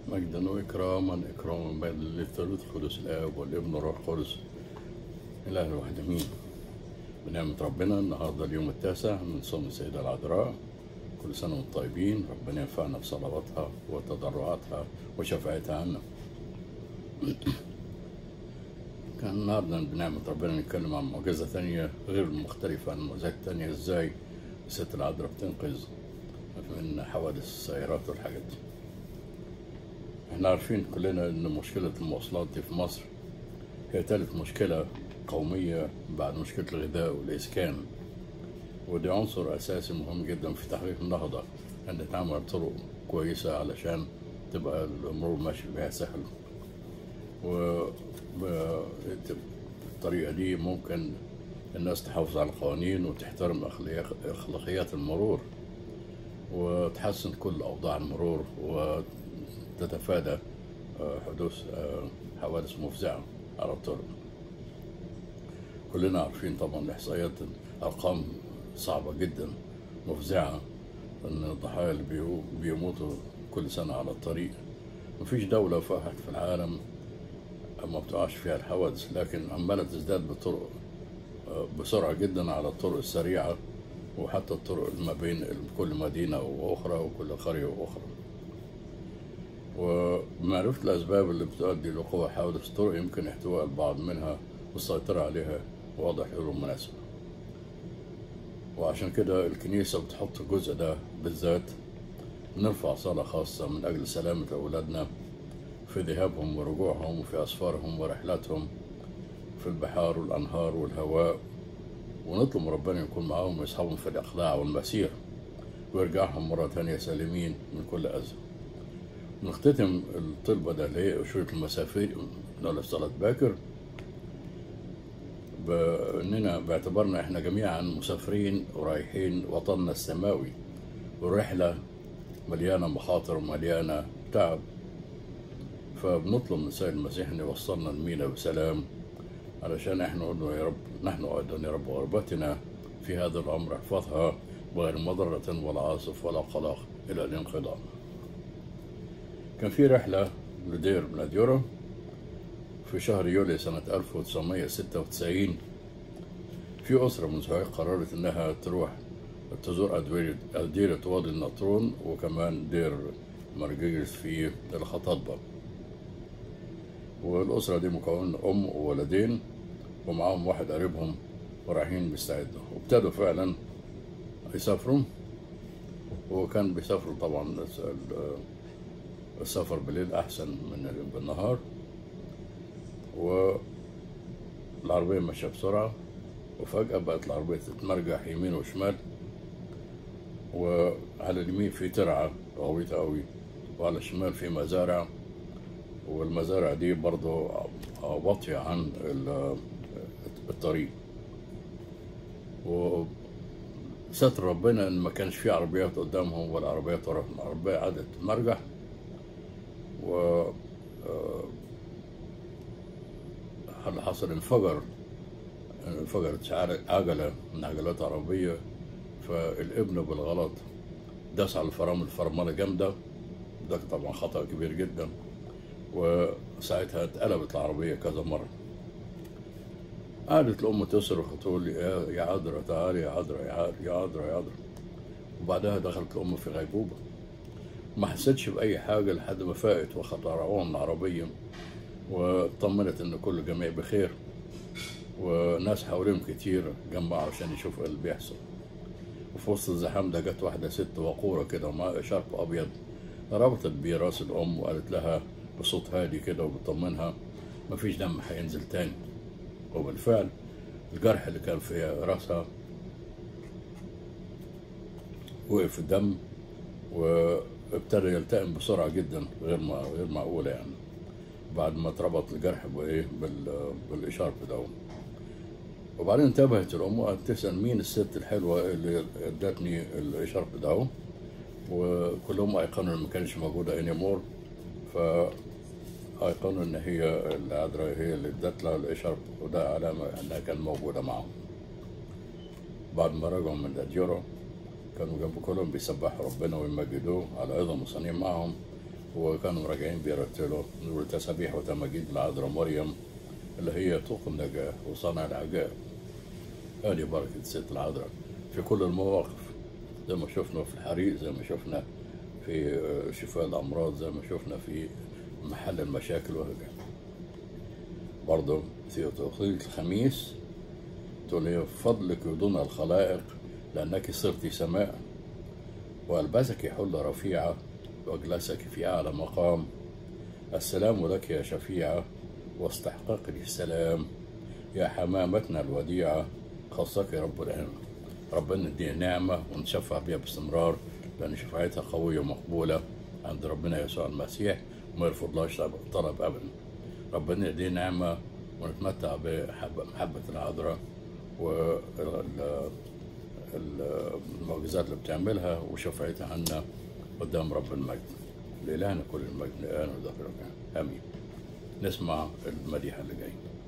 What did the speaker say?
مجدا وإكراما إكراما بين للثالوث القدس الآب والابن والروح القدس إله الواحد أمين بنعمة ربنا النهاردة اليوم التاسع من صوم السيدة العذراء كل سنة وانتم طيبين ربنا ينفعنا بصلواتها وتضرعاتها وشفاعتها عنا كان النهاردة بنعمة ربنا نتكلم عن معجزة ثانية غير مختلفة عن المعجزات الثانية ازاي الست العذراء بتنقذ من حوادث السيارات والحاجات دي احنا عارفين كلنا ان مشكلة المواصلات دي في مصر هي ثالث مشكلة قومية بعد مشكلة الغذاء والإسكان ودي عنصر أساسي مهم جدا في تحقيق النهضة أن تعمل طرق كويسة علشان تبقى المرور ماشي بها سهل وبالطريقة دي ممكن الناس تحافظ على القوانين وتحترم أخلاقيات المرور وتحسن كل أوضاع المرور وتتفادى حدوث حوادث مفزعة على الطرق كلنا عارفين طبعا الإحصائيات أرقام صعبة جدا مفزعة أن الضحايا اللي بيموتوا كل سنة على الطريق مفيش دولة فاحت في العالم ما بتقعش فيها الحوادث لكن عمالة تزداد بطرق بسرعة جدا على الطرق السريعة وحتى الطرق ما بين كل مدينة وأخرى وكل قرية وأخرى ومعرفة الأسباب اللي بتؤدي لوقوع حوادث الطرق يمكن احتواء البعض منها والسيطرة عليها واضح حلول مناسبة وعشان كده الكنيسة بتحط الجزء ده بالذات نرفع صلاة خاصة من أجل سلامة أولادنا في ذهابهم ورجوعهم وفي أسفارهم ورحلاتهم في البحار والأنهار والهواء ونطلب من ربنا يكون معاهم ويصحبهم في الإقلاع والمسير ويرجعهم مرة تانية سالمين من كل أذى نختتم الطلبة ده اللي هي أشورة المسافر نقول صلاة باكر بأننا باعتبارنا إحنا جميعا مسافرين ورايحين وطننا السماوي والرحلة مليانة مخاطر ومليانة تعب فبنطلب من سيد المسيح أن يوصلنا المينا بسلام علشان احنا نقول يا رب نحن أيضا يا رب غربتنا في هذا الأمر احفظها بغير مضرة ولا عاصف ولا قلق إلى الانقضاء كان في رحلة لدير بلاديورا في شهر يوليو سنة 1996 في أسرة من زهاق قررت إنها تروح تزور أديرة وادي النطرون وكمان دير مرجيرس في الخطاطبة والأسرة دي مكونة أم وولدين ومعاهم واحد قريبهم ورايحين بيستعدوا وابتدوا فعلا يسافروا وكان بيسافروا طبعا السفر بالليل أحسن من بالنهار والعربية ماشية بسرعة وفجأة بقت العربية تتمرجح يمين وشمال وعلى اليمين في ترعة غويطة أوي وعلى الشمال في مزارع والمزارع دي برضو واطية عن الطريق وستر ربنا ان ما كانش في عربيات قدامهم ولا عربيات وراهم العربية قعدت تمرجح و اللي حصل انفجر انفجرت عجلة من عجلات عربية فالابن بالغلط داس على الفرامل فرملة جامدة ده طبعا خطأ كبير جدا وساعتها اتقلبت العربية كذا مرة قعدت الأم تصرخ وتقول لي يا عذرا تعالي يا عذرا يا عذرا يا عذرا يا عذرا وبعدها دخلت الأم في غيبوبة ما حسيتش بأي حاجة لحد ما فاقت وخطرعوها من العربية واطمنت إن كل الجميع بخير وناس حواليهم كتير جمعوا عشان يشوفوا اللي بيحصل وفي وسط الزحام ده جت واحدة ست وقورة كده ومعاها شرب أبيض ربطت براس الأم وقالت لها بصوت هادي كده وبتطمنها مفيش دم هينزل تاني وبالفعل الجرح اللي كان في راسها وقف الدم وابتدى يلتئم بسرعة جدا غير ما غير معقولة يعني بعد ما اتربط الجرح بايه بالاشارب ده وبعدين انتبهت الام وقالت تسال مين الست الحلوه اللي ادتني الاشارب ده وكلهم ايقنوا ان ما كانش موجوده انيمور ف ايقنوا ان هي العذراء هي اللي ادت لها الاشارب وده علامه انها كانت موجوده معهم بعد ما رجعوا من الاديورو كانوا جنب كلهم بيسبحوا ربنا ويمجدوه على عظم وصنيع معهم وكانوا راجعين بيرتلوا نقول تسابيح وتماجيد العذراء مريم اللي هي طوق النجاة وصانع العجائب هذه بركة الست العذراء في كل المواقف زي ما شفنا في الحريق زي ما شفنا في شفاء الأمراض زي ما شفنا في محل المشاكل وهكذا برضه في توقيت الخميس تقول هي فضلك دون الخلائق لأنك صرت سماء وألبسك حلة رفيعة وأجلسك في أعلى مقام السلام لك يا شفيعة واستحقاق السلام يا حمامتنا الوديعة خصك رب العالمين ربنا يدينا نعمة ونشفع بها باستمرار لأن شفاعتها قوية ومقبولة عند ربنا يسوع المسيح وما يرفضلهاش طلب أبدا ربنا يدينا نعمة ونتمتع بمحبة العذراء والمعجزات اللي بتعملها وشفاعتها عنا قدام رب المجد لإلهنا كل المجد الآن وذكر آمين نسمع المديحة اللي جاي